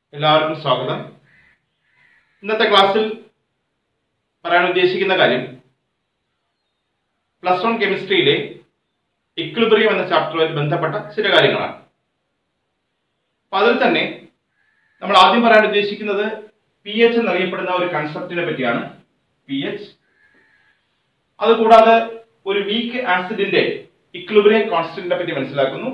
എല്ലാവർക്കും സ്വാഗതം ഇന്നത്തെ ക്ലാസ്സിൽ പറയാൻ ഉദ്ദേശിക്കുന്ന കാര്യം പ്ലസ് വൺ കെമിസ്ട്രിയിലെ ഇക്വിലിബ്രിയം എന്ന ചാപ്റ്ററുമായി ബന്ധപ്പെട്ട ചില കാര്യങ്ങളാണ് അപ്പൊ അതിൽ തന്നെ നമ്മൾ ആദ്യം പറയാൻ ഉദ്ദേശിക്കുന്നത് പി എച്ച് എന്നറിയപ്പെടുന്ന ഒരു കൺസെപ്റ്റിനെ പറ്റിയാണ് പി എച്ച് അതുകൂടാതെ ഒരു വീക്ക് ആസിഡിന്റെ ഇക്വിലിബ്രിയം കോൺസ്റ്റന്റിനെ പറ്റി മനസ്സിലാക്കുന്നു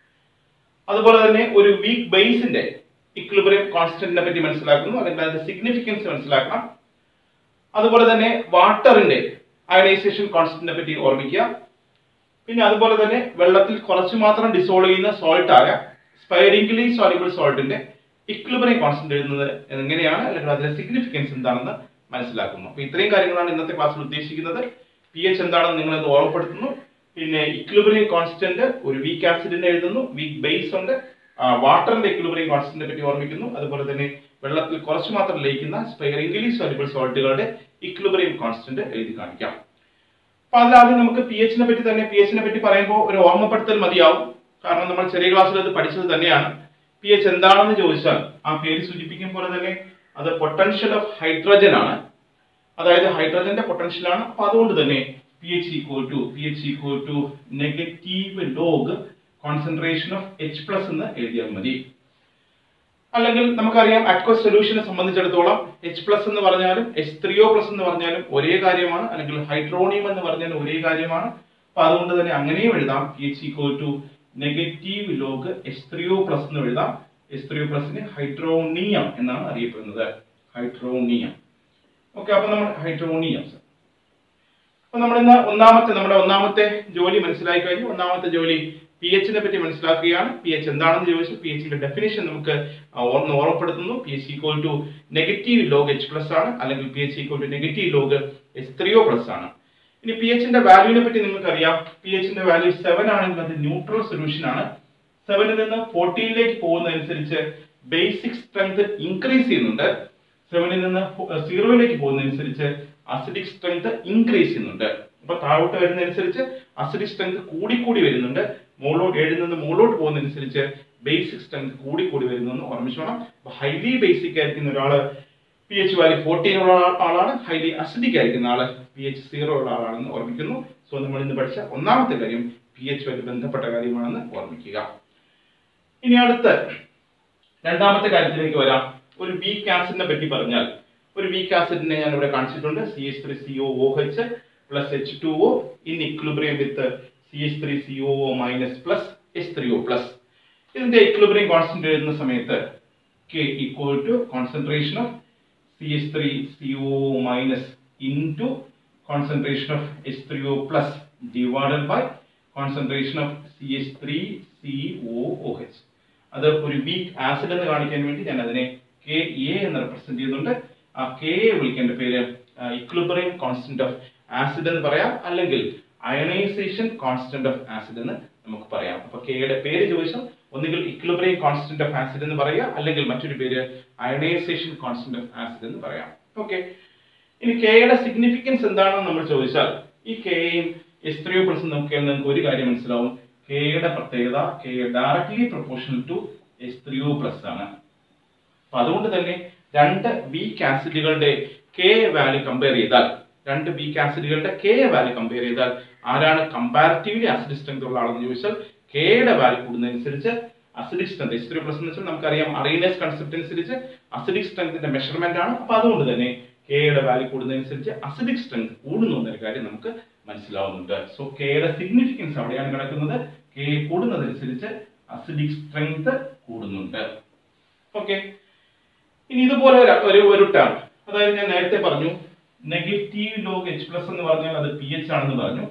അതുപോലെ തന്നെ ഒരു വീക്ക് ബേസിന്റെ ഇക്വിലിബ്രിയം കോൺസ്റ്റന്റിനെ പറ്റി മനസ്സിലാക്കുന്നു അല്ലെങ്കിൽ അതിന്റെ സിഗ്നിഫിക്കൻസ് മനസ്സിലാക്കണം അതുപോലെ തന്നെ വാട്ടറിന്റെ അയണൈസേഷൻ കോൺസ്റ്റന്റിനെ പറ്റി ഓർമ്മിക്കുക പിന്നെ അതുപോലെ തന്നെ വെള്ളത്തിൽ കുറച്ച് മാത്രം ഡിസോൾവ് ചെയ്യുന്ന സോൾട്ട് ആയ സ്പൈറിംഗിലി സോലിബിൾ സോൾട്ടിന്റെ ഇക്വിലിബ്രിയം കോൺസ്റ്റന്റ് എഴുതുന്നത് എങ്ങനെയാണ് അല്ലെങ്കിൽ അതിന്റെ സിഗ്നിഫിക്കൻസ് എന്താണെന്ന് മനസ്സിലാക്കുന്നു അപ്പൊ ഇത്രയും കാര്യങ്ങളാണ് ഇന്നത്തെ ക്ലാസ്സിൽ ഉദ്ദേശിക്കുന്നത് പി എച്ച് എന്താണെന്ന് നിങ്ങൾ ഇത് ഓർമ്മപ്പെടുത്തുന്നു പിന്നെ ഇക്വിലിബ്രിയം കോൺസ്റ്റന്റ് ഒരു വീക്ക് ആസിഡിനെ എഴുതുന്നു വീക്ക് ബേസ് ഉണ്ട് വാട്ടറിന്റെ ഇക്വിലിബ്രിയം കോൺസ്റ്റന്റിനെ പറ്റി ഓർമ്മിക്കുന്നു അതുപോലെ തന്നെ വെള്ളത്തിൽ കുറച്ച് മാത്രം ലയിക്കുന്ന സ്പൈറിംഗിലി സോലിബിൾ സോൾട്ടുകളുടെ ഇക്വിലിബ്രിയം കോൺസ്റ്റന്റ് എഴുതി കാണിക്കാം അപ്പൊ അതിലാദ്യം നമുക്ക് പി എച്ചിനെ പറ്റി തന്നെ പി എച്ചിനെ പറ്റി പറയുമ്പോൾ ഒരു ഓർമ്മപ്പെടുത്തൽ മതിയാവും കാരണം നമ്മൾ ചെറിയ ക്ലാസ്സിൽ അത് പഠിച്ചത് തന്നെയാണ് പി എച്ച് എന്താണെന്ന് ചോദിച്ചാൽ ആ പേര് സൂചിപ്പിക്കും പോലെ തന്നെ അത് പൊട്ടൻഷ്യൽ ഓഫ് ഹൈഡ്രജൻ ആണ് അതായത് ഹൈഡ്രജന്റെ പൊട്ടൻഷ്യൽ ആണ് അപ്പൊ അതുകൊണ്ട് തന്നെ P H equal to P H equal to negative log concentration of H plus എന്ന് എഴുതിയാൽ മതി അല്ലെങ്കിൽ നമുക്കറിയാം അക്വസ് സൊല്യൂഷനെ സംബന്ധിച്ചിടത്തോളം എച്ച് പ്ലസ് എന്ന് പറഞ്ഞാലും എച്ച് ത്രീഒ പ്ലസ് എന്ന് പറഞ്ഞാലും ഒരേ കാര്യമാണ് അല്ലെങ്കിൽ ഹൈഡ്രോണിയം എന്ന് പറഞ്ഞാലും ഒരേ കാര്യമാണ് അപ്പൊ അതുകൊണ്ട് തന്നെ അങ്ങനെയും എഴുതാം P H equal to negative log H three O plus എന്ന് എഴുതാം എച്ച് ത്രീഒ പ്ലസിന് ഹൈഡ്രോണിയം എന്നാണ് അറിയപ്പെടുന്നത് ഹൈഡ്രോണിയം ഓക്കെ അപ്പൊ നമ്മൾ ഹൈഡ്രോണിയം അപ്പൊ നമ്മൾ ഇന്ന് ഒന്നാമത്തെ നമ്മുടെ ഒന്നാമത്തെ ജോലി മനസ്സിലാക്കി കഴിഞ്ഞു ഒന്നാമത്തെ ജോലി പി എച്ചിനെ പറ്റി മനസ്സിലാക്കുകയാണ് പി എച്ച് എന്താണെന്ന് ചോദിച്ചു പി എച്ചിന്റെ ഡെഫിനേഷൻ നമുക്ക് ഓർന്ന് ഓർമ്മപ്പെടുത്തുന്നു P H equal to negative log H plus ആണ് അല്ലെങ്കിൽ P H equal to negative log H three O plus ആണ് ഇനി പി എച്ചിന്റെ വാല്യൂവിനെ പറ്റി നിങ്ങൾക്ക് അറിയാം പി എച്ചിന്റെ വാല്യൂ സെവൻ ആണെങ്കിൽ അത് ന്യൂട്രൽ സൊല്യൂഷൻ ആണ് സെവനിൽ നിന്ന് ഫോർട്ടീനിലേക്ക് പോകുന്നതനുസരിച്ച് ബേസിക് സ്ട്രെങ്ത് ഇൻക്രീസ് ചെയ്യുന്നുണ്ട് സെവനിൽ നിന്ന് സീറോയിലേക്ക് പോകുന്നതനുസരിച്ച് അസിഡിക് സ്ട്രെങ്ത് ഇൻക്രീസ് ചെയ്യുന്നുണ്ട് അപ്പൊ താഴോട്ട് വരുന്നതനുസരിച്ച് അസിഡിക് സ്ട്രെങ്ത് കൂടിക്കൂടി വരുന്നുണ്ട് മുകളിലോട്ട് ഏഴിൽ നിന്ന് മുകളിലോട്ട് പോകുന്നതനുസരിച്ച് ബേസിക് സ്ട്രെങ്ത് കൂടിക്കൂടി വരുന്നു എന്ന് ഓർമ്മിച്ചോണം അപ്പൊ ഹൈലി ബേസിക് ആയിരിക്കുന്ന ഒരാള് പി എച്ച് വാല്യൂ ഫോർട്ടീൻ ഉള്ള ആളാണ് ഹൈലി അസിഡിക് ആയിരിക്കുന്ന ആള് പി എച്ച് സീറോ ഉള്ള ആളാണെന്ന് ഓർമ്മിക്കുന്നു സോ നമ്മൾ ഇന്ന് പഠിച്ച ഒന്നാമത്തെ കാര്യം പി എച്ച് ആയിട്ട് ബന്ധപ്പെട്ട കാര്യമാണെന്ന് ഓർമ്മിക്കുക ഇനി അടുത്ത രണ്ടാമത്തെ കാര്യത്തിലേക്ക് വരാം ഒരു വീക്ക് ആസിഡിനെ പറ്റി പറഞ്ഞാൽ ഒരു വീക്ക് ആസിഡിനെ ഞാൻ ഇവിടെ കാണിച്ചിട്ടുണ്ട് C H three C O H plus H two O in equilibrium with C H three C O minus plus H three O plus ഇതിന്റെ ഇക്വിലിബ്രിയം കോൺസ്റ്റന്റ് എഴുതുന്ന സമയത്ത് K equal to concentration of C H three C O minus into concentration of H three O plus divided by concentration of C H three C O H അത് ഒരു weak acid എന്ന് കാണിക്കാൻ വേണ്ടി ഞാൻ അതിനെ K A എന്ന് represent ചെയ്യുന്നുണ്ട് ആ കെ എ വിളിക്കേണ്ട പേര് ഇക്വിലിബ്രിയം കോൺസ്റ്റന്റ് ഓഫ് ആസിഡ് എന്ന് പറയാം അല്ലെങ്കിൽ അയണൈസേഷൻ കോൺസ്റ്റന്റ് ഓഫ് ആസിഡ് എന്ന് നമുക്ക് പറയാം അപ്പൊ കെയുടെ പേര് ചോദിച്ചാൽ ഒന്നുകിൽ ഇക്വിലിബ്രിയം കോൺസ്റ്റന്റ് ഓഫ് ആസിഡ് എന്ന് പറയാം അല്ലെങ്കിൽ മറ്റൊരു പേര് അയണൈസേഷൻ കോൺസ്റ്റന്റ് ഓഫ് ആസിഡ് എന്ന് പറയാം ഓക്കെ ഇനി കെയുടെ സിഗ്നിഫിക്കൻസ് എന്താണെന്ന് നമ്മൾ ചോദിച്ചാൽ ഈ കെയും എസ് ത്രീ പ്ലസ് നോക്കിയാൽ നിങ്ങൾക്ക് ഒരു കാര്യം മനസ്സിലാവും കെയുടെ പ്രത്യേകത K directly proportional to S three plus ആണ് അപ്പൊ അതുകൊണ്ട് തന്നെ രണ്ട് വീക്ക് ആസിഡുകളുടെ കെ വാല്യൂ കമ്പയർ ചെയ്താൽ രണ്ട് വീക്ക് ആസിഡുകളുടെ കെ വാല്യൂ കമ്പയർ ചെയ്താൽ ആരാണ് കമ്പാരിറ്റീവ്ലി അസിഡിക് സ്ട്രെങ്ത് ഉള്ള ആളെന്ന് ചോദിച്ചാൽ കെയുടെ വാല്യൂ കൂടുന്നതനുസരിച്ച് acidic strength S three plus എന്ന് വെച്ചാൽ നമുക്കറിയാം അറീനസ് കൺസെപ്റ്റ് അനുസരിച്ച് അസിഡിക് സ്ട്രെങ്ത്തിന്റെ മെഷർമെന്റ് ആണ് അപ്പൊ അതുകൊണ്ട് തന്നെ കെയുടെ വാല്യൂ കൂടുന്നതനുസരിച്ച് അസിഡിക് സ്ട്രെങ്ത് കൂടുന്നു എന്നൊരു കാര്യം നമുക്ക് മനസ്സിലാവുന്നുണ്ട് സോ കെയുടെ സിഗ്നിഫിക്കൻസ് അവിടെയാണ് കിടക്കുന്നത് കെ കൂടുന്നതനുസരിച്ച് അസിഡിക് സ്ട്രെങ്ത് കൂടുന്നുണ്ട് ഓക്കെ ഇനി ഇതുപോലെ ഒരു ഒരു ടേം അതായത് ഞാൻ നേരത്തെ പറഞ്ഞു നെഗറ്റീവ് ലോഗ് എച്ച് പ്ലസ് എന്ന് പറഞ്ഞാൽ അത് പി എച്ച് ആണെന്ന് പറഞ്ഞു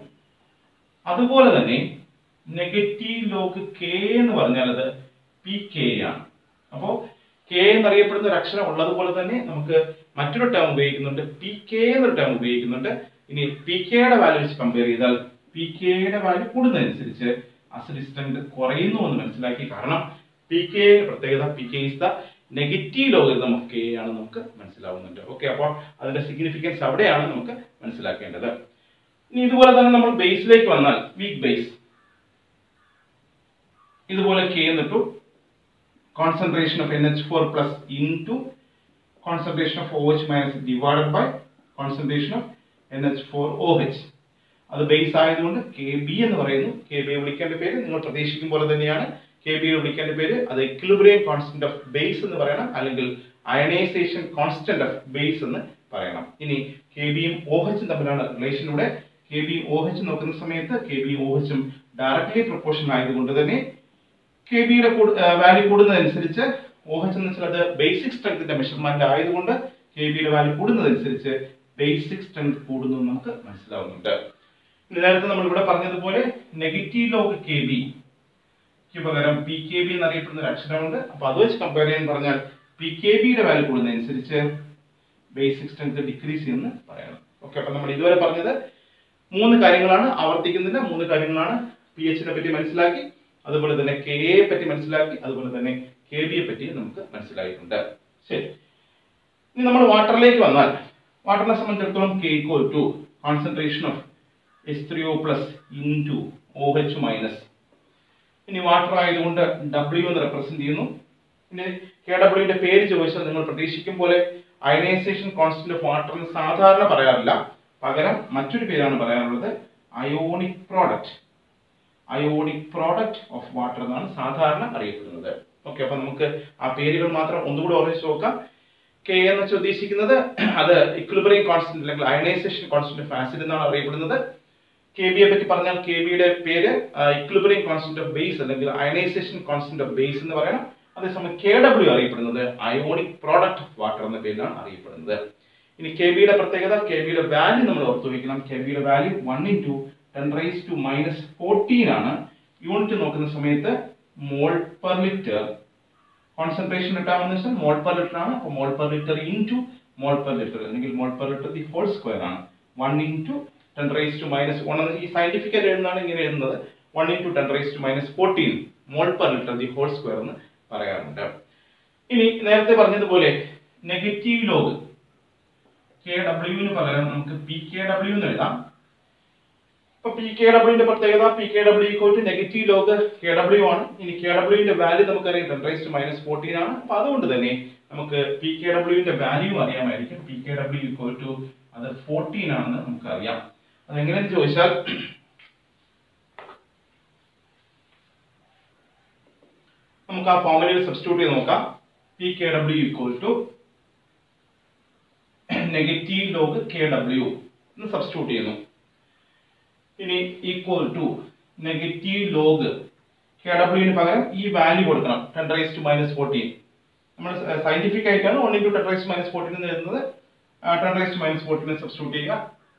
അതുപോലെ തന്നെ നെഗറ്റീവ് ലോഗ് കെ എന്ന് പറഞ്ഞാൽ അത് പി കെ ആണ് അപ്പോ കെ എന്നറിയപ്പെടുന്ന ഒരു അക്ഷരം ഉള്ളതുപോലെ തന്നെ നമുക്ക് മറ്റൊരു ടേം ഉപയോഗിക്കുന്നുണ്ട് പി കെ എന്നൊരു ടേം ഉപയോഗിക്കുന്നുണ്ട് ഇനി പി കെയുടെ വാല്യൂ വെച്ച് കമ്പയർ ചെയ്താൽ പി കെയുടെ വാല്യൂ കൂടുന്നതനുസരിച്ച് അസിഡിക് സ്ട്രെങ്ത് കുറയുന്നു എന്ന് മനസ്സിലാക്കി കാരണം പി കെ പ്രത്യേകത P K is the negative logarithm of K ആണ് നമുക്ക് മനസ്സിലാവുന്നുണ്ട് ഓക്കെ അപ്പോൾ അതിന്റെ സിഗ്നിഫിക്കൻസ് അവിടെയാണ് നമുക്ക് മനസ്സിലാക്കേണ്ടത് ഇനി ഇതുപോലെ തന്നെ നമ്മൾ ബേസിലേക്ക് വന്നാൽ വീക്ക് ബേസ് ഇതുപോലെ കെ എന്നിട്ടു concentration of N H four plus into concentration of OH minus divided by concentration of N H four O H അത് ബേസ് ആയതുകൊണ്ട് കെ ബി എന്ന് പറയുന്നു കെ ബി വിളിക്കേണ്ട പേര് നിങ്ങൾ പ്രതീക്ഷിക്കും പോലെ തന്നെയാണ് കെ ബി വിളിക്കേണ്ട പേര് അത് എക്വിലിബ്രിയം കോൺസ്റ്റന്റ് ഓഫ് ബേസ് എന്ന് പറയണം അല്ലെങ്കിൽ അയണൈസേഷൻ കോൺസ്റ്റന്റ് ഓഫ് ബേസ് എന്ന് പറയണം ഇനി കെ ബിയും ഒ എച്ചും തമ്മിലാണ് റിലേഷൻ ഇവിടെ കെ ബി ഒ എച്ച് നോക്കുന്ന സമയത്ത് കെ ബി ഒ എച്ചും ഡയറക്ട്ലി പ്രൊപ്പോർഷൻ ആയതുകൊണ്ട് തന്നെ കെ ബിയുടെ വാല്യൂ കൂടുന്നതനുസരിച്ച് ഒ എച്ച് എന്ന് വെച്ചാൽ അത് ബേസിക് സ്ട്രെങ്ത്തിന്റെ മെഷർമെന്റ് ആയതുകൊണ്ട് കെ ബിയുടെ വാല്യൂ കൂടുന്നതനുസരിച്ച് ബേസിക് സ്ട്രെങ്ത് കൂടുന്നു എന്ന് നമുക്ക് മനസ്സിലാവുന്നുണ്ട് ഇനി നേരത്തെ നമ്മൾ ഇവിടെ പറഞ്ഞതുപോലെ നെഗറ്റീവ് ലോഗ് കെ ബി പകരം പി കെ ബി എന്നറിയപ്പെടുന്ന ഒരു അക്ഷരമുണ്ട് അപ്പൊ അത് വെച്ച് കമ്പയർ ചെയ്യാൻ പറഞ്ഞാൽ പി കെ ബിയുടെ വാല്യൂ കൂടുന്നതനുസരിച്ച് ബേസിക് സ്ട്രെങ്ത് ഡിക്രീസ് ചെയ്യുമെന്ന് പറയണം ഓക്കെ അപ്പൊ നമ്മൾ ഇതുവരെ പറഞ്ഞത് മൂന്ന് കാര്യങ്ങളാണ് ആവർത്തിക്കുന്നില്ല മൂന്ന് കാര്യങ്ങളാണ് പി എച്ചിനെ പറ്റി മനസ്സിലാക്കി അതുപോലെ തന്നെ കെ എയെ പറ്റി മനസ്സിലാക്കി അതുപോലെ തന്നെ കെ ബിയെ പറ്റി നമുക്ക് മനസ്സിലായിട്ടുണ്ട് ശരി ഇനി നമ്മൾ വാട്ടറിലേക്ക് വന്നാൽ വാട്ടറിനെ സംബന്ധിച്ചിടത്തോളം K equal to concentration of S three O plus into O H minus ഇനി വാട്ടർ ആയതുകൊണ്ട് ഡബ്ല്യു എന്ന് റെപ്രസെന്റ് ചെയ്യുന്നു ഇനി കെ ഡബ്ല്യുവിന്റെ പേര് ചോദിച്ചാൽ നിങ്ങൾ പ്രതീക്ഷിക്കും പോലെ അയണൈസേഷൻ കോൺസ്റ്റന്റ് ഓഫ് വാട്ടറിന് സാധാരണ പറയാറില്ല പകരം മറ്റൊരു പേരാണ് പറയാറുള്ളത് ionic product ionic product of water എന്നാണ് സാധാരണ അറിയപ്പെടുന്നത് ഓക്കെ അപ്പൊ നമുക്ക് ആ പേരുകൾ മാത്രം ഒന്നുകൂടി ഓർമ്മിച്ച് നോക്കാം കെ എന്ന് വെച്ച് ഉദ്ദേശിക്കുന്നത് അത് ഇക്വിലിബ്രിയം കോൺസ്റ്റന്റ് അല്ലെങ്കിൽ അയണൈസേഷൻ കോൺസ്റ്റന്റ് ഓഫ് ആസിഡ് എന്നാണ് അറിയപ്പെടുന്നത് കെ ബിയെ പറ്റി പറഞ്ഞാൽ കെ ബിയുടെ പേര് ഇക്വിലിബ്രിയം കോൺസ്റ്റന്റ് ഓഫ് ബേസ് അല്ലെങ്കിൽ അയണൈസേഷൻ കോൺസ്റ്റന്റ് ഓഫ് ബേസ് എന്ന് പറയണം അതേസമയം കെ ഡബ്ല്യു അറിയപ്പെടുന്നത് അയോണിക് പ്രോഡക്റ്റ് ഓഫ് വാട്ടർ എന്ന പേരിലാണ് അറിയപ്പെടുന്നത് ഇനി കെ ബിയുടെ പ്രത്യേകത കെ ബിയുടെ വാല്യൂ നമ്മൾ ഓർത്തു വയ്ക്കണം കെ ബിയുടെ value one into ten raise to minus fourteen ആണ് യൂണിറ്റ് നോക്കുന്ന സമയത്ത് മോൾ പെർ ലിറ്റർ കോൺസെൻട്രേഷൻ കിട്ടാമെന്ന് വെച്ചാൽ മോൾ പെർ ലിറ്റർ ആണ് അപ്പോൾ mole per litre into mole per litre അല്ലെങ്കിൽ mole per litre the whole square ആണ് one into ten raise to minus one ഈ സയന്റിഫിക് ആയിട്ട് എഴുതുന്നതാണ് ഇങ്ങനെ എഴുതുന്നത് one into ten raise to minus fourteen mole per litre the whole square എന്ന് പറയാറുണ്ട് ഇനി നേരത്തെ പറഞ്ഞതുപോലെ നെഗറ്റീവ് ലോഗ് കെ ഡബ്ല്യുവിന് പകരം നമുക്ക് പി കെ ഡബ്ല്യു എന്ന് എഴുതാം ഇപ്പൊ പി കെ ഡബ്ല്യുവിന്റെ പ്രത്യേകത P K W equal to negative log K W ആണ് ഇനി കെ ഡബ്ല്യുവിന്റെ വാല്യൂ നമുക്കറിയാം ten raise to minus fourteen ആണ് അപ്പൊ അതുകൊണ്ട് തന്നെ നമുക്ക് പി കെ ഡബ്ല്യുവിന്റെ വാല്യൂ അറിയാമായിരിക്കും P K W equal to അത് ഫോർട്ടീൻ ആണെന്ന് നമുക്കറിയാം അതെങ്ങനെയെന്ന് ചോദിച്ചാൽ നമുക്ക് ആ ഫോർമുലയിൽ സബ്സ്റ്റിറ്റ്യൂട്ട് ചെയ്ത് നോക്കാം P K W equal to negative log K W എന്ന് സബ്സ്റ്റിറ്റ്യൂട്ട് ചെയ്യുന്നു ഇനി equal to negative log K ഡബ്ല്യുവിന് പകരം ഈ വാല്യൂ കൊടുക്കണം ten raise to minus fourteen നമ്മൾ സയന്റിഫിക് ആയിട്ടാണ് one into ten raise minus fourteen എന്ന് എഴുതുന്നത് ടെൻ റൈസ് ടു മൈനസ് ഫോർട്ടീനെ സബ്സ്റ്റിറ്റ്യൂട്ട് ചെയ്യുക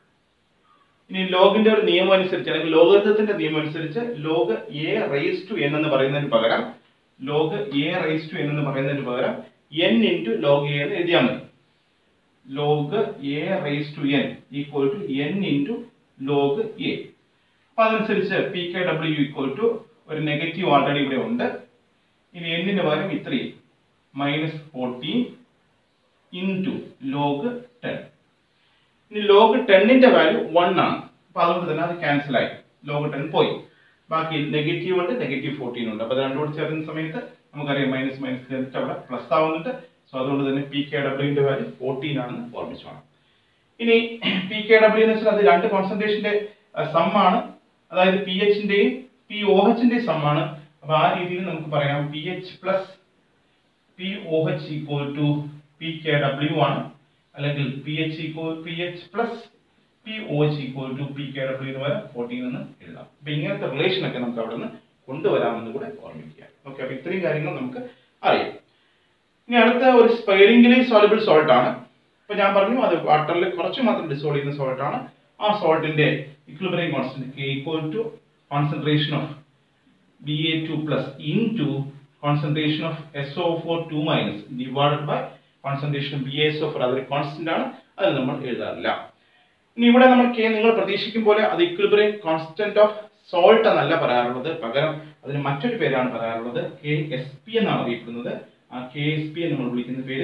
ഇനി ലോഗിന്റെ ഒരു നിയമം അനുസരിച്ച് അല്ലെങ്കിൽ ലോഗരിതത്തിന്റെ നിയമം അനുസരിച്ച് log A raise to N എന്ന് പറയുന്നതിന് പകരം log A raise to N എന്ന് പറയുന്നതിന് പകരം എൻ ഇൻറ്റു ലോഗ് എ എന്ന് എഴുതിയാൽ മതി log A raise to N equal to N into log A അപ്പൊ അതനുസരിച്ച് P K W equal to ഒരു നെഗറ്റീവ് ആൾറെഡി ഇവിടെ ഉണ്ട് ഇനി എന്നിന്റെ പകരം ഇത്രയും minus fourteen into log ten ഇനി ലോഗ് ടെന്നിന്റെ വാല്യൂ വൺ ആണ് അപ്പൊ അതുകൊണ്ട് തന്നെ അത് ക്യാൻസൽ ആയി ലോഗ് ടെൻ പോയി ബാക്കി നെഗറ്റീവ് ഉണ്ട് നെഗറ്റീവ് ഫോർട്ടീൻ ഉണ്ട് അപ്പൊ അത് രണ്ടുകൂടി ചേർന്ന സമയത്ത് നമുക്കറിയാം മൈനസ് മൈനസ് ചേർത്ത് അവിടെ പ്ലസ് ആവുന്നുണ്ട് സോ അതുകൊണ്ട് തന്നെ പി കെ ഡബ്ല്യുവിന്റെ വാല്യൂ ഫോർട്ടീൻ ആണെന്ന് ഓർമ്മിച്ചു വേണം ഇനി പി കെ ഡബ്ല്യു എന്ന് വെച്ചാൽ അത് രണ്ട് കോൺസെൻട്രേഷന്റെ സം ആണ് അതായത് പി എച്ചിന്റെയും പി ഒ എച്ചിന്റെയും സം ആണ് അപ്പൊ ആ രീതിയിൽ നമുക്ക് പറയാം P H plus P O H equal to P K W ആണ് അല്ലെങ്കിൽ P H equal P H plus P O H equal to P K W എന്ന് വരാം ഫോർട്ടീൻ എന്ന് എഴുതാം അപ്പൊ ഇങ്ങനത്തെ റിലേഷൻ ഒക്കെ നമുക്ക് അവിടെ നിന്ന് കൊണ്ടുവരാമെന്ന് കൂടെ ഓർമ്മിക്കുക ഓക്കെ അപ്പൊ ഇത്രയും കാര്യങ്ങൾ നമുക്ക് അറിയാം ഇനി അടുത്ത ഒരു സ്പൈറിംഗിലി സോളിബിൾ സോൾട്ട് ആണ് ഇപ്പൊ ഞാൻ പറഞ്ഞു അത് വാട്ടറിൽ കുറച്ച് മാത്രം ഡിസോൾവ് ചെയ്യുന്ന സോൾട്ട് ആണ് ആ സോൾട്ടിന്റെ equilibrium constant K equal to concentration of B A two plus into concentration of S O four two minus divided by concentration B S of അതൊരു കോൺസ്റ്റന്റ് ആണ് അത് നമ്മൾ എഴുതാറില്ല ഇനി ഇവിടെ നമ്മൾ കെ നിങ്ങൾ പ്രതീക്ഷിക്കും പോലെ അത് ഇക്വിലിബ്രിയം കോൺസ്റ്റന്റ് ഓഫ് സോൾട്ട് എന്നല്ല പറയാറുള്ളത് പകരം അതിന് മറ്റൊരു പേരാണ് പറയാറുള്ളത് കെ എസ് പി എന്നാണ് അറിയപ്പെടുന്നത് ആ കെ എസ് പി നമ്മൾ വിളിക്കുന്ന പേര്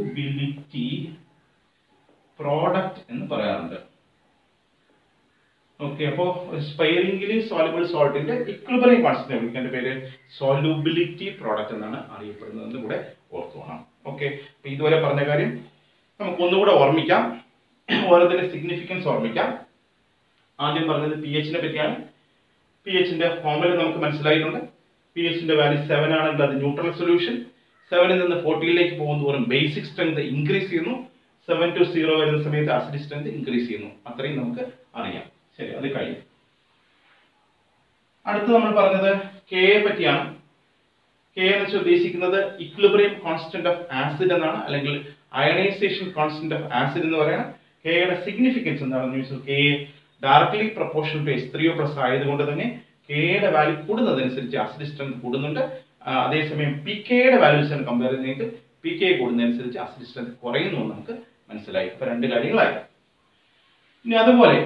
സോലൂബിലിറ്റി പ്രോഡക്റ്റ് എന്ന് പറയാറുണ്ട് ഓക്കെ അപ്പോൾ സ്പൈറിംഗിലി സോലിബിൾ സോൾട്ടിന്റെ ഇക്വിലിബ്രിയം കോൺസ്റ്റന്റ് വിളിക്കേണ്ട പേര് സോലുബിലിറ്റി പ്രോഡക്റ്റ് എന്നാണ് അറിയപ്പെടുന്നത് കൂടെ ഓർത്തു വേണം ഓക്കെ അപ്പൊ ഇതുവരെ പറഞ്ഞ കാര്യം നമുക്ക് ഒന്നുകൂടെ ഓർമ്മിക്കാം ഓരോന്നിന്റെ സിഗ്നിഫിക്കൻസ് ഓർമ്മിക്കാം ആദ്യം പറഞ്ഞത് പി എച്ചിനെ പറ്റിയാണ് പി എച്ചിന്റെ ഫോമുല നമുക്ക് മനസ്സിലായിട്ടുണ്ട് പി എച്ചിന്റെ വാല്യൂ സെവൻ ആണെങ്കിൽ അത് ന്യൂട്രൽ സൊല്യൂഷൻ സെവനിൽ നിന്ന് ഫോർട്ടിയിലേക്ക് പോകുന്ന തോറും ബേസിക് സ്ട്രെങ്ത് ഇൻക്രീസ് ചെയ്യുന്നു സെവൻ ടു സീറോ വരുന്ന സമയത്ത് അസിഡിക് സ്ട്രെങ്ത് ഇൻക്രീസ് ചെയ്യുന്നു അത്രയും നമുക്ക് അറിയാം ശരി അത് കഴിഞ്ഞു അടുത്ത് നമ്മൾ പറഞ്ഞത് കെ യെ പറ്റിയാണ് കെ എന്ന് വെച്ചാൽ ഉദ്ദേശിക്കുന്നത് ഇക്വിലിബ്രിയം കോൺസ്റ്റന്റ് ഓഫ് ആസിഡ് എന്നാണ് അല്ലെങ്കിൽ അയണൈസേഷൻ കോൺസ്റ്റന്റ് ഓഫ് ആസിഡ് എന്ന് പറയണം കെയുടെ സിഗ്നിഫിക്കൻസ് എന്താണെന്ന് ചോദിച്ചാൽ K directly proportion to S three plus ആയതുകൊണ്ട് തന്നെ കെയുടെ വാല്യൂ കൂടുന്നതനുസരിച്ച് ആസിഡ് സ്ട്രെങ്ത് കൂടുന്നുണ്ട് ആ, അതേസമയം പി കെയുടെ വാല്യൂസ് കമ്പയർ ചെയ്തിട്ട് പി കെ കൂടുന്നതനുസരിച്ച് ആസിഡ് സ്ട്രെങ്ത് കുറയുന്നു എന്ന് നമുക്ക് മനസ്സിലായി ഇപ്പൊ രണ്ട് കാര്യങ്ങളായി ഇനി അതുപോലെ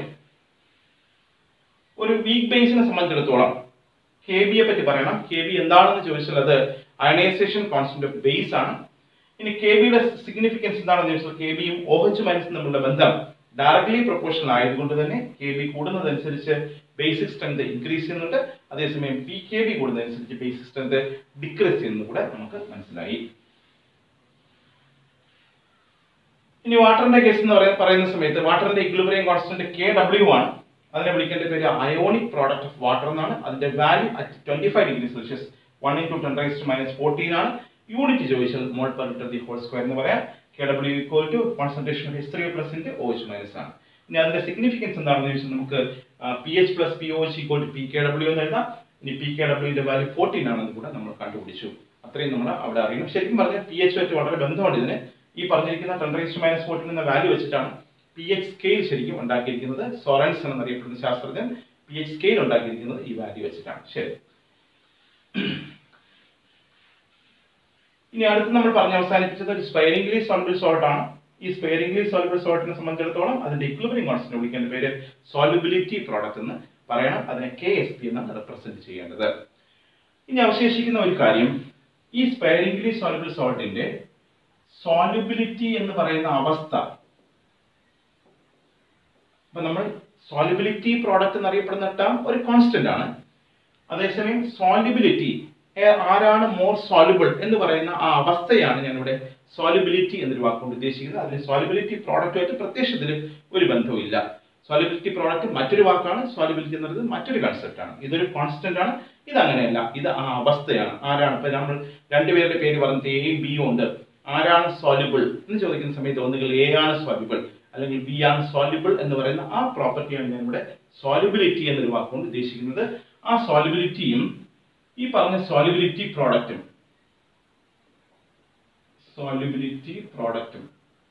ഒരു വീക്ക് ബേസിനെ സംബന്ധിച്ചിടത്തോളം കെ ബിയെ പറ്റി പറയണം കെ ബി എന്താണെന്ന് ചോദിച്ചാൽ അത് അയണൈസേഷൻ കോൺസ്റ്റന്റ് ഓഫ് ബേസ് ആണ് ഇനി കെ ബിയുടെ സിഗ്നിഫിക്കൻസ് എന്താണെന്ന് ചോദിച്ചാൽ കെ ബിയും ഒ എച്ച് മൈനസും തമ്മിലുള്ള ബന്ധം ഡയറക്ട്ലി പ്രൊപ്പോർഷണൽ ആയതുകൊണ്ട് തന്നെ കെ ബി കൂടുന്നതനുസരിച്ച് ബേസിക് സ്ട്രെങ്ത് ഇൻക്രീസ് ചെയ്യുന്നുണ്ട് അതേസമയം പി കെ ബി കൂടുന്നതനുസരിച്ച് ബേസിക് സ്ട്രെങ്ത് ഡിക്രീസ് ചെയ്യുന്നത് കൂടെ നമുക്ക് മനസ്സിലായി ഇനി വാട്ടറിന്റെ കേസ് എന്ന് പറയാ- പറയുന്ന സമയത്ത് വാട്ടറിന്റെ ഇക്വിലിബ്രിയം കോൺസ്റ്റന്റ് കെ ഡബ്ല്യു ആണ് അതിനെ വിളിക്കേണ്ട പേര് അയോണിക് പ്രോഡക്റ്റ് ഓഫ് വാട്ടർ എന്നാണ് അതിന്റെ value at twenty five degree Celsius one into ten raise to minus fourteen ആണ് യൂണിറ്റ് ചോദിച്ചാൽ mole per litre the whole square എന്ന് പറയാം K W equal to concentration of S three plus into O H minus ആണ് ഇനി അതിന്റെ significance എന്താണെന്ന് ചോദിച്ചാൽ നമുക്ക് P H plus P O H equal to P K W എന്ന് എഴുതാം ഇനി പി കെ ഡബ്ല്യുവിന്റെ വാല്യൂ ഫോർട്ടീൻ ആണെന്ന് കൂടെ നമ്മൾ കണ്ടുപിടിച്ചു അത്രയും നമ്മൾ അവിടെ അറിയണം ശരിക്കും പറഞ്ഞാൽ പി എച്ച് ആയിട്ട് വളരെ ബന്ധമുണ്ട് ഇതിന് ഈ പറഞ്ഞിരിക്കുന്ന ten raise to minus fourteen എന്ന വാല്യൂ വെച്ചിട്ടാണ് പി എച്ച് സ്കെയിൽ ശരിക്കും ഉണ്ടാക്കിയിരിക്കുന്നത് സോറൻസ് എന്നറിയപ്പെടുന്ന ശാസ്ത്രജ്ഞൻ പി എച്ച് സ്കെയിൽ ഉണ്ടാക്കിയിരിക്കുന്നത് ഈ വാല്യൂ വെച്ചിട്ടാണ് ശരി ഇനി അടുത്ത് നമ്മൾ പറഞ്ഞ് അവസാനിപ്പിച്ചത് ഒരു സ്പൈറിംഗ്ലി സോൾബിൾ സോൾട്ട് ആണ് ഈ സ്പൈറിംഗ്ലി സോൾബിൾ സോൾട്ടിനെ സംബന്ധിച്ചിടത്തോളം അതിന്റെ ഇക്വിലിബ്രിയം കോൺസ്റ്റന്റ് വിളിക്കേണ്ട പേര് സോലിബിലിറ്റി പ്രോഡക്റ്റ് എന്ന് പറയണം അതിനെ കെ എസ് പി എന്നാണ് റെപ്രസെന്റ് ചെയ്യേണ്ടത് ഇനി അവശേഷിക്കുന്ന ഒരു കാര്യം ഈ സ്പൈറിംഗ്ലി സോലിബിൾ സോൾട്ടിന്റെ സോലിബിലിറ്റി എന്ന് പറയുന്ന അവസ്ഥ അപ്പൊ നമ്മൾ സോലിബിലിറ്റി പ്രോഡക്റ്റ് എന്നറിയപ്പെടുന്ന ടേം ഒരു കോൺസ്റ്റന്റ് ആണ് അതേസമയം സോലിബിലിറ്റി ആരാണ് മോർ സോലിബിൾ എന്ന് പറയുന്ന ആ അവസ്ഥയാണ് ഞാനിവിടെ സോലിബിലിറ്റി എന്നൊരു വാക്കുകൊണ്ട് ഉദ്ദേശിക്കുന്നത് അതിന് സോലിബിലിറ്റി പ്രോഡക്റ്റുമായിട്ട് പ്രത്യക്ഷത്തിൽ ഒരു ബന്ധവുമില്ല സോലിബിലിറ്റി പ്രോഡക്റ്റ് മറ്റൊരു വാക്കാണ് സോലിബിലിറ്റി എന്ന് പറയുന്നത് മറ്റൊരു കൺസെപ്റ്റ് ആണ് ഇതൊരു കോൺസ്റ്റന്റ് ആണ് ഇത് അങ്ങനെയല്ല ഇത് ആ അവസ്ഥയാണ് ആരാണ് ഇപ്പൊ നമ്മൾ രണ്ടുപേരുടെ പേര് പറഞ്ഞത് എയും ബിയും ഉണ്ട് ആരാണ് സോലിബിൾ എന്ന് ചോദിക്കുന്ന സമയത്ത് ഒന്നുകിൽ എ ആണ് സോലിബിൾ അല്ലെങ്കിൽ ബി ആണ് സോലിബിൾ എന്ന് പറയുന്ന ആ പ്രോപ്പർട്ടിയാണ് ഞാൻ ഇവിടെ സോലിബിലിറ്റി എന്നൊരു വാക്കുകൊണ്ട് ഉദ്ദേശിക്കുന്നത് ആ സോലിബിലിറ്റിയും ഈ പറഞ്ഞ സോലിബിലിറ്റി പ്രോഡക്റ്റും സോലിബിലിറ്റി പ്രോഡക്റ്റും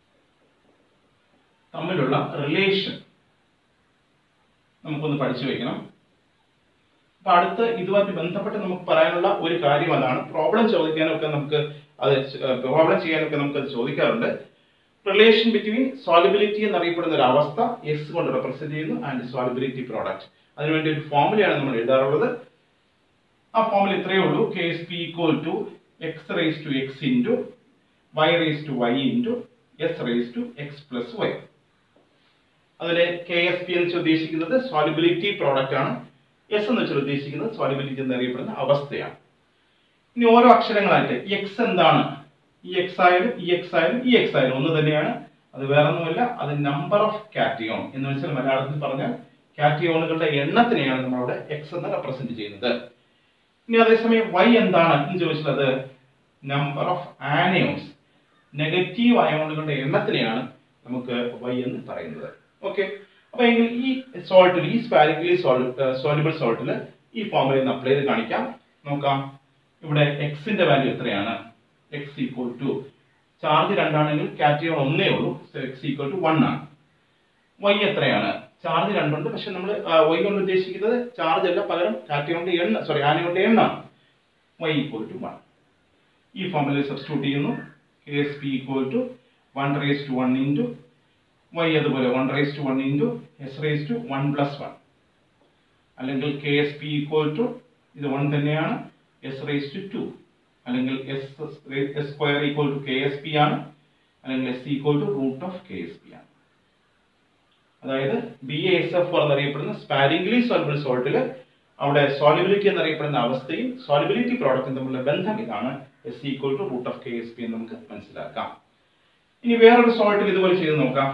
തമ്മിലുള്ള റിലേഷൻ നമുക്കൊന്ന് പഠിച്ചു വെക്കണം അപ്പൊ അടുത്ത് ഇതുമായിട്ട് ബന്ധപ്പെട്ട് നമുക്ക് പറയാനുള്ള ഒരു കാര്യം അതാണ് പ്രോബ്ലം ചോദിക്കാനൊക്കെ നമുക്ക് അത് പ്രോബ്ലം ചെയ്യാനൊക്കെ നമുക്ക് അത് ചോദിക്കാറുണ്ട് റിലേഷൻ ബിറ്റ്വീൻ സോളിബിലിറ്റി എന്നറിയപ്പെടുന്ന ഒരു അവസ്ഥ എസ് കൊണ്ട് റെപ്രസെന്റ് ചെയ്യുന്നു ആൻഡ് സോളിബിലിറ്റി പ്രോഡക്റ്റ് അതിനുവേണ്ടി ഒരു ഫോമുലയാണ് നമ്മൾ എഴുതാറുള്ളത് ആ ഫോമുല ഇത്രയേ ഉള്ളൂ K S P equal to X raise to X into Y raise to Y into S raise to X plus Y അതിലെ കെ എസ് പി എന്ന് വെച്ചാൽ ഉദ്ദേശിക്കുന്നത് സോളിബിലിറ്റി പ്രോഡക്റ്റ് ആണ് എസ് എന്ന് വെച്ചാൽ ഉദ്ദേശിക്കുന്നത് സോളിബിലിറ്റി എന്നറിയപ്പെടുന്ന അവസ്ഥയാണ് ഇനി ഓരോ അക്ഷരങ്ങളായിട്ട് എക്സ് എന്താണ് ഈ എക്സ് ആയാലും ഈ എക്സ് ആയാലും ഈ എക്സ് ആയാലും ഒന്ന് തന്നെയാണ് അത് വേറൊന്നുമല്ല അത് നമ്പർ ഓഫ് കാറ്റിയോൺ എന്ന് വെച്ചാൽ മലയാളത്തിൽ പറഞ്ഞാൽ കാറ്റിയോണുകളുടെ എണ്ണത്തിനെയാണ് നമ്മളവിടെ എക്സ് എന്ന് റെപ്രസെന്റ് ചെയ്യുന്നത് ഇനി അതേസമയം വൈ എന്താണ് എന്ന് ചോദിച്ചാൽ അത് നമ്പർ ഓഫ് ആനയോൺസ് നെഗറ്റീവ് അയോണുകളുടെ എണ്ണത്തിനെയാണ് നമുക്ക് വൈ എന്ന് പറയുന്നത് ഓക്കെ അപ്പൊ എങ്കിൽ ഈ സോൾട്ടിൽ ഈ സ്പാരിക്കലി സോളിബിൾ സോൾട്ടിൽ ഈ ഫോമുലയിൽ നിന്ന് അപ്ലൈ ചെയ്ത് കാണിക്കാം നോക്കാം ഇവിടെ എക്സിന്റെ വാല്യൂ എത്രയാണ് എക്സ് ഈക്വൽ ടു ചാർജ് രണ്ടാണെങ്കിൽ കാറ്റിയോൺ ഒന്നേ ഉള്ളൂ എക്സ് ഈക്വൽ ടു വൺ ആണ് വൈ എത്രയാണ് ചാർജ് രണ്ടുണ്ട് പക്ഷെ നമ്മൾ വൈ കൊണ്ട് ഉദ്ദേശിക്കുന്നത് ചാർജ് അല്ല പകരം കാറ്റിയോണിന്റെ എണ്ണ സോറി ആനയോന്റെ എണ്ണ വൈ ഈക്വൽ ടു വൺ ഈ ഫോമുലയിൽ സബ്സ്റ്റിറ്റ്യൂട്ട് ചെയ്യുന്നു K S P equal to one raise to one into Y അതുപോലെ one raise to one into S raise to one plus one അല്ലെങ്കിൽ K S P equal to ഇത് one തന്നെയാണ് S raise to two അല്ലെങ്കിൽ S S square equal to K S P ആണ് അല്ലെങ്കിൽ S equal to root of K S P ആണ് അതായത് B S F എന്നറിയപ്പെടുന്ന sparingly soluble സോൾട്ടിൽ അവിടെ solubility എന്നറിയപ്പെടുന്ന അവസ്ഥയും സോളിബിലിറ്റി പ്രോഡക്റ്റും തമ്മിലുള്ള ബന്ധം ഇതാണ് S equal to root of K S P എന്ന് നമുക്ക് മനസ്സിലാക്കാം ഇനി വേറൊരു സോൾട്ടിൽ ഇതുപോലെ ചെയ്ത് നോക്കാം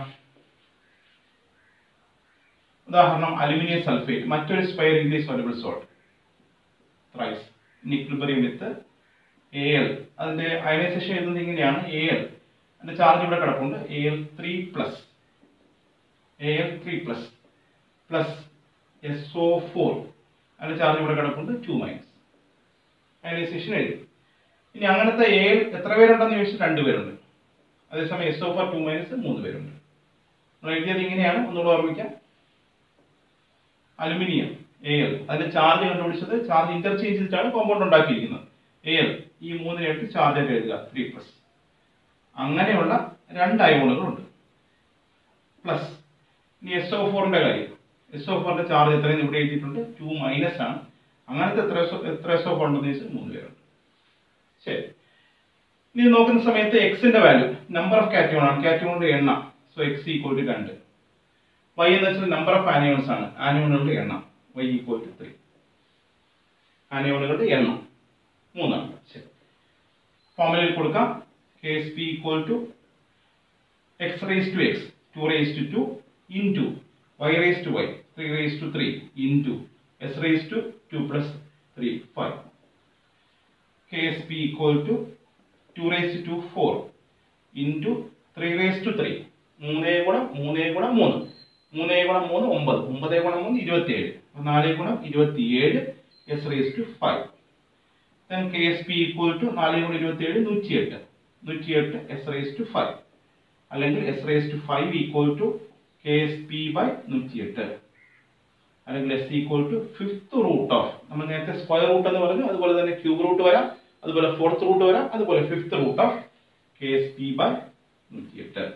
ഉദാഹരണം അലുമിനിയം സൾഫേറ്റ് മറ്റൊരു സ്പൈറിംഗ്ലി സോലബിൾ സോൾട്ട് റൈസ് നിക്ലിബറിയം വിത്ത് എ എൽ അതിന്റെ അയനൈസേഷൻ എഴുതുന്നത് ഇങ്ങനെയാണ് എ എൽ അതിന്റെ ചാർജ് ഇവിടെ കിടപ്പുണ്ട് A L three plus A L three plus plus S O four അതിന്റെ ചാർജ് ഇവിടെ കിടപ്പുണ്ട് ടു മൈനസ് അയനൈസേഷൻ എഴുതി ഇനി അങ്ങനത്തെ എ എൽ എത്ര പേരുണ്ടെന്ന് ചോദിച്ചാൽ രണ്ട് പേരുണ്ട് അതേസമയം S O four two minus മൂന്ന് പേരുണ്ട് നമ്മൾ എഴുതിയത് ഇങ്ങനെയാണ് ഒന്നുകൂടെ ഓർമ്മിക്കാം അലുമിനിയം എ എൽ അതിന്റെ ചാർജ് കണ്ടുപിടിച്ചത് ചാർജ് ഇന്റർചേഞ്ച് ചെയ്തിട്ടാണ് കോമ്പൗണ്ട് ഉണ്ടാക്കിയിരിക്കുന്നത് എ എൽ ഈ മൂന്നിനായിട്ട് ചാർജ് ആയിട്ട് എഴുതുക ത്രീ പ്ലസ് അങ്ങനെയുള്ള രണ്ട് അയോണുകളുണ്ട് പ്ലസ് ഇനി എസ് ഒ ഫോറിന്റെ കാര്യം എസ് ഒ ഫോറിന്റെ ചാർജ് എത്രയും ഇവിടെ എഴുതിയിട്ടുണ്ട് ടു മൈനസ് ആണ് അങ്ങനത്തെ എത്ര SO എത്ര എസ് ഒ ഫോർ ഉണ്ടെന്ന് ചോദിച്ചാൽ മൂന്ന് പേരുണ്ട് ശരി ഇനി നോക്കുന്ന സമയത്ത് എക്സിന്റെ വാല്യൂ നമ്പർ ഓഫ് കാറ്റോൺ ആണ് കാറ്റോണിന്റെ എണ്ണ സോ എക്സ് ഈക്വൽ ടു രണ്ട് വൈ എന്ന് വെച്ചാൽ നമ്പർ ഓഫ് ആനിയോൺസ് ആണ് ആനിയോണുകളുടെ എണ്ണം വൈ ഈക്വൽ ടു ത്രീ ആനിയോണുകളുടെ എണ്ണം മൂന്നാണ് ശരി ഫോർമുലയിൽ കൊടുക്കാം K S P equal to X raise to X two raise to two into Y raise to Y three raise to three into S raise to two plus three five K S P equal to two raise to four into three raise to three മൂന്നേ ഗുണം മൂന്നേ ഗുണം മൂന്ന് മൂന്നേ ഗുണം മൂന്ന് ഒമ്പത് ഒമ്പതേ ഗുണം മൂന്ന് ഇരുപത്തിയേഴ് അപ്പൊ നാലേ ഗുണം ഇരുപത്തിയേഴ് S raise to five then K S P equal to നാലേ ഗുണം ഇരുപത്തിയേഴ് നൂറ്റിയെട്ട് നൂറ്റിയെട്ട് എസ് റേസ് ടു ഫൈവ് അല്ലെങ്കിൽ S raise to five equal to K S P by നൂറ്റിയെട്ട് അല്ലെങ്കിൽ S equal to fifth root of നമ്മൾ നേരത്തെ സ്ക്വയർ റൂട്ട് എന്ന് പറഞ്ഞു അതുപോലെ തന്നെ ക്യൂബ് റൂട്ട് വരാം അതുപോലെ ഫോർത്ത് റൂട്ട് വരാം അതുപോലെ fifth root of K S P by നൂറ്റിയെട്ട്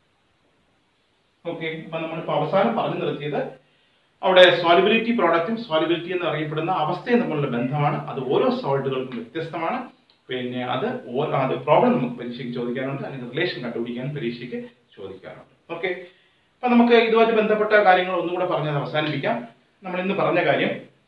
ഓക്കെ അപ്പൊ നമ്മളിപ്പോൾ അവസാനം പറഞ്ഞു നിർത്തിയത് അവിടെ സോളിബിലിറ്റി പ്രോഡക്റ്റും സോളിബിലിറ്റി എന്ന് അറിയപ്പെടുന്ന അവസ്ഥയും തമ്മിലുള്ള ബന്ധമാണ് അത് ഓരോ സോൾട്ടുകൾക്കും വ്യത്യസ്തമാണ് പിന്നെ അത് ഓ- അത് പ്രോബ്ലം നമുക്ക് പരീക്ഷയ്ക്ക് ചോദിക്കാറുണ്ട് അല്ലെങ്കിൽ റിലേഷൻ കണ്ടുപിടിക്കാൻ പരീക്ഷയ്ക്ക് ചോദിക്കാറുണ്ട് ഓക്കെ അപ്പൊ നമുക്ക് ഇതുമായിട്ട് ബന്ധപ്പെട്ട കാര്യങ്ങൾ ഒന്നുകൂടെ പറഞ്ഞത് അവസാനിപ്പിക്കാം നമ്മൾ ഇന്ന് പറഞ്ഞ കാര്യം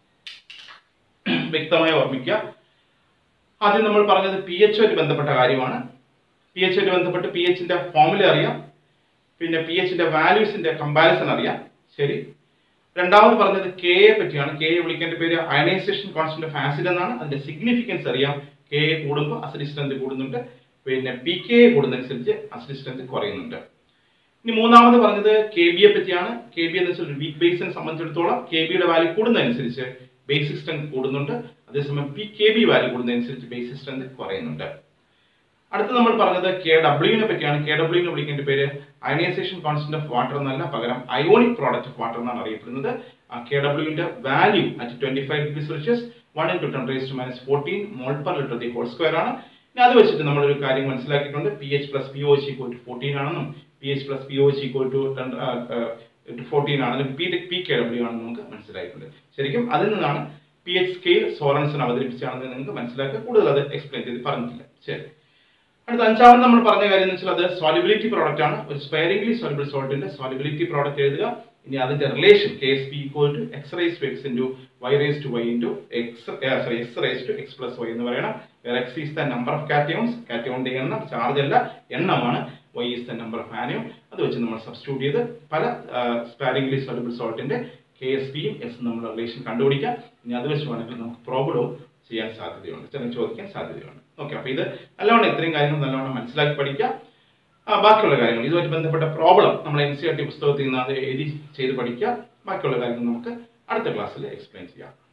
വ്യക്തമായി ഓർമ്മിക്കുക ആദ്യം നമ്മൾ പറഞ്ഞത് പി എച്ച് ആയിട്ട് ബന്ധപ്പെട്ട കാര്യമാണ് പി എച്ച് ആയിട്ട് ബന്ധപ്പെട്ട് പി എച്ചിന്റെ ഫോമുല അറിയാം പിന്നെ പി എച്ചിന്റെ വാല്യൂസിന്റെ കമ്പാരിസൺ അറിയാം ശരി രണ്ടാമത് പറഞ്ഞത് കെ എ പറ്റിയാണ് കെ എ വിളിക്കേണ്ട പേര് അയണൈസേഷൻ കോൺസ്റ്റന്റ് ഓഫ് ആസിഡ് എന്നാണ് അതിന്റെ സിഗ്നിഫിക്കൻസ് അറിയാം കെ എ കൂടുമ്പോൾ അസിഡ് സ്ട്രെങ്ത് കൂടുന്നുണ്ട് പിന്നെ പി കെ എ കൂടുന്നതനുസരിച്ച് അസിഡ് സ്ട്രെങ്ത് കുറയുന്നുണ്ട് ഇനി മൂന്നാമത് പറഞ്ഞത് കെ ബിയെ പറ്റിയാണ് കെ ബി എന്ന് വെച്ചാൽ ഒരു വീക്ക് ബേസിനെ സംബന്ധിച്ചിടത്തോളം കെ ബിയുടെ വാല്യൂ കൂടുന്നതനുസരിച്ച് ബേസിക് സ്ട്രെങ്ത് കൂടുന്നുണ്ട് അതേസമയം പി കെ ബി വാല്യൂ കൂടുന്നതനുസരിച്ച് ബേസിക് സ്ട്രെങ്ത് കുറയുന്നുണ്ട് അടുത്ത് നമ്മൾ പറഞ്ഞത് കെ ഡബ്ല്യുവിനെ പറ്റിയാണ് കെ ഡബ്ല്യുവിനെ വിളിക്കേണ്ട പേര് അയണൈസേഷൻ കോൺസ്റ്റന്റ് ഓഫ് വാട്ടർ എന്നല്ല പകരം അയോണിക് പ്രോഡക്റ്റ് ഓഫ് വാട്ടർ എന്നാണ് അറിയപ്പെടുന്നത് ആ കെ ഡബ്ല്യുവിന്റെ value at twenty five degree Celsius one into ten raise to minus fourteen mole per litre the whole square ആണ് ഇനി അത് വെച്ചിട്ട് നമ്മൾ ഒരു കാര്യം മനസ്സിലാക്കിയിട്ടുണ്ട് P H plus P O H equal to fourteen ആണെന്നും P H plus P O H equal to fourteen ആണെന്നും പി പി കെ ഡബ്ല്യു ആണെന്ന് നമുക്ക് മനസ്സിലായിട്ടുണ്ട് ശരിക്കും അതിൽ നിന്നാണ് പി എച്ച് സ്കെയിൽ സോറൻസൺ അവതരിപ്പിച്ചാണെന്ന് നിങ്ങൾക്ക് മനസ്സിലാക്കുക കൂടുതൽ അത് എക്സ്പ്ലെയിൻ ചെയ്ത് പറഞ്ഞിട്ടില്ല ശരി അടുത്ത അഞ്ചാമത് നമ്മൾ പറഞ്ഞ കാര്യം എന്ന് വെച്ചാൽ അത് സോലിബിലിറ്റി പ്രോഡക്റ്റ് ആണ് ഒരു സ്പെയറിംഗ്ലി സോലിബിൾ സോൾട്ടിന്റെ സോലിബിലിറ്റി പ്രോഡക്റ്റ് എഴുതുക ഇനി അതിന്റെ relation K S P equal to X raise to X into Y raise to Y into X sorry X raise to X plus Y എന്ന് പറയണം X is the number of cations കാറ്റയോണിന്റെ എണ്ണം charge അല്ല എണ്ണമാണ് Y is the number of anion അത് വെച്ച് നമ്മൾ substitute ചെയ്ത് പല സ്പാരിംഗ്ലി സോലിബിൾ സോൾട്ടിന്റെ കെ എസ് പിയും എസ് നമ്മൾ റിലേഷൻ കണ്ടുപിടിക്കാം ഇനി അത് വെച്ച് വേണമെങ്കിൽ നമുക്ക് പ്രോബ്ലവും ചെയ്യാൻ സാധ്യതയുണ്ട് ചിലർ ചോദിക്കാൻ സാധ്യതയുണ്ട് ഓക്കെ അപ്പൊ ഇത് നല്ലവണ്ണം ഇത്രയും കാര്യങ്ങൾ നല്ലവണ്ണം മനസ്സിലാക്കി പഠിക്കാം ആ, ബാക്കിയുള്ള കാര്യങ്ങൾ ഇതുമായിട്ട് ബന്ധപ്പെട്ട പ്രോബ്ലം നമ്മൾ എൻ സി ആർ ടി പുസ്തകത്തിൽ നിന്ന് അത് എഴുതി ചെയ്ത് പഠിക്കുക ബാക്കിയുള്ള കാര്യങ്ങൾ നമുക്ക് അടുത്ത ക്ലാസ്സിൽ എക്സ്പ്ലെയിൻ ചെയ്യാം